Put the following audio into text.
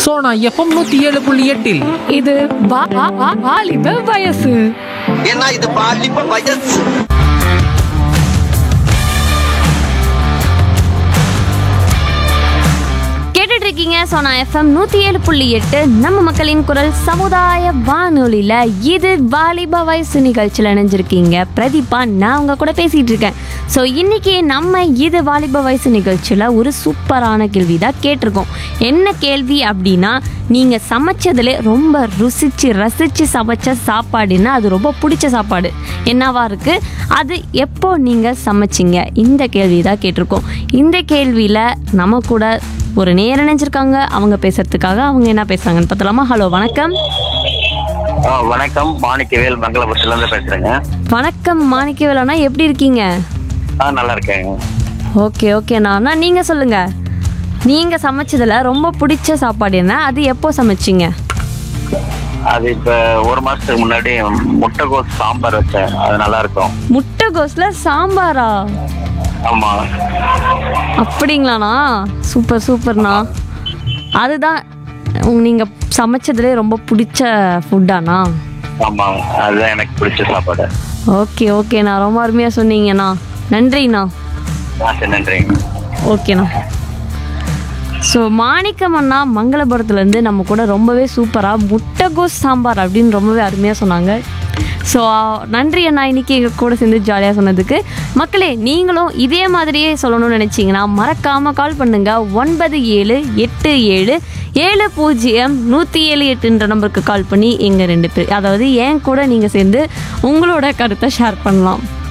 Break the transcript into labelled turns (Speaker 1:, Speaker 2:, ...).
Speaker 1: Sona FM நூத்தி ஏழு புள்ளி எட்டில்
Speaker 2: இது வா- வா- வா- வாலிப வயசு
Speaker 3: ஏன்னா இது பாலிப்ப வயசு
Speaker 4: கேட்டுட்டு இருக்கீங்க சோனா எஃப்எம் நூத்தி ஏழு புள்ளி எட்டு நம்ம மக்களின் குரல் சமுதாய வானொலியில இது வாலிப வயசு நிகழ்ச்சியில் இணைஞ்சிருக்கீங்க பிரதீபா நான் உங்க கூட பேசிட்டு இருக்கேன் ஸோ இன்னைக்கு நம்ம இது வாலிப வயசு நிகழ்ச்சியில் ஒரு சூப்பரான கேள்வி தான் கேட்டிருக்கோம் என்ன கேள்வி அப்படின்னா நீங்க சமைச்சதுல ரொம்ப ருசிச்சு ரசிச்சு சமைச்ச சாப்பாடுன்னா அது ரொம்ப பிடிச்ச சாப்பாடு என்னவா இருக்கு அது எப்போ நீங்க சமைச்சிங்க இந்த கேள்வி தான் கேட்டிருக்கோம் இந்த கேள்வியில நம்ம கூட ஒரு நேரம் நினைச்சிருக்காங்க அவங்க பேசுறதுக்காக அவங்க என்ன பேசுறாங்கன்னு பார்த்தலாமா ஹலோ வணக்கம்
Speaker 5: ஆ, வணக்கம் மாணிக்கவேல் மங்களபுரத்துல இருந்து பேசுறேங்க
Speaker 4: வணக்கம் மாணிக்கவேலண்ணா எப்படி இருக்கீங்க
Speaker 5: ஆ நல்லா இருக்கேங்க
Speaker 4: ஓகே ஓகேண்ணா அண்ணா நீங்க சொல்லுங்க நீங்க சமைச்சதுல ரொம்ப பிடிச்ச சாப்பாடு என்ன அது எப்போ சமைச்சீங்க
Speaker 5: அது இப்ப ஒரு மாசத்துக்கு முன்னாடி முட்டைகோஸ் சாம்பார் வச்சேன் அது நல்லா இருக்கும்
Speaker 4: முட்டைகோஸ்ல சாம்பாரா
Speaker 5: ஆமா
Speaker 4: அப்படிங்களாண்ணா சூப்பர் சூப்பர்ண்ணா அதுதான் உங்க- நீங்க சமைச்சதுலே ரொம்ப பிடிச்ச ஃபுட்டாண்ணா
Speaker 5: ஆமா அதுதான் எனக்கு பிடிச்ச சாப்பாடு
Speaker 4: ஓகே ஓகேண்ணா ரொம்ப அருமையா சொன்னீங்கண்ணா நன்றிண்ணா
Speaker 5: ஆ சரி நன்றிங்க
Speaker 4: ஓகேண்ணா ஸோ மாணிக்கம் அண்ணா மங்களபுரத்துலேருந்து நம்ம கூட ரொம்பவே சூப்பராக முட்டைகோஸ் சாம்பார் அப்படின்னு ரொம்பவே அருமையாக சொன்னாங்க ஸோ நன்றி அண்ணா இன்னைக்கு எங்கள் கூட சேர்ந்து ஜாலியாக சொன்னதுக்கு மக்களே நீங்களும் இதே மாதிரியே சொல்லணும்னு நினச்சிங்கன்னா மறக்காமல் கால் பண்ணுங்க ஒன்பது ஏழு எட்டு ஏழு ஏழு பூஜ்ஜியம் நூற்றி ஏழு எட்டுன்ற நம்பருக்கு கால் பண்ணி எங்கள் ரெண்டு பேர் அதாவது என் கூட நீங்கள் சேர்ந்து உங்களோட கருத்தை ஷேர் பண்ணலாம்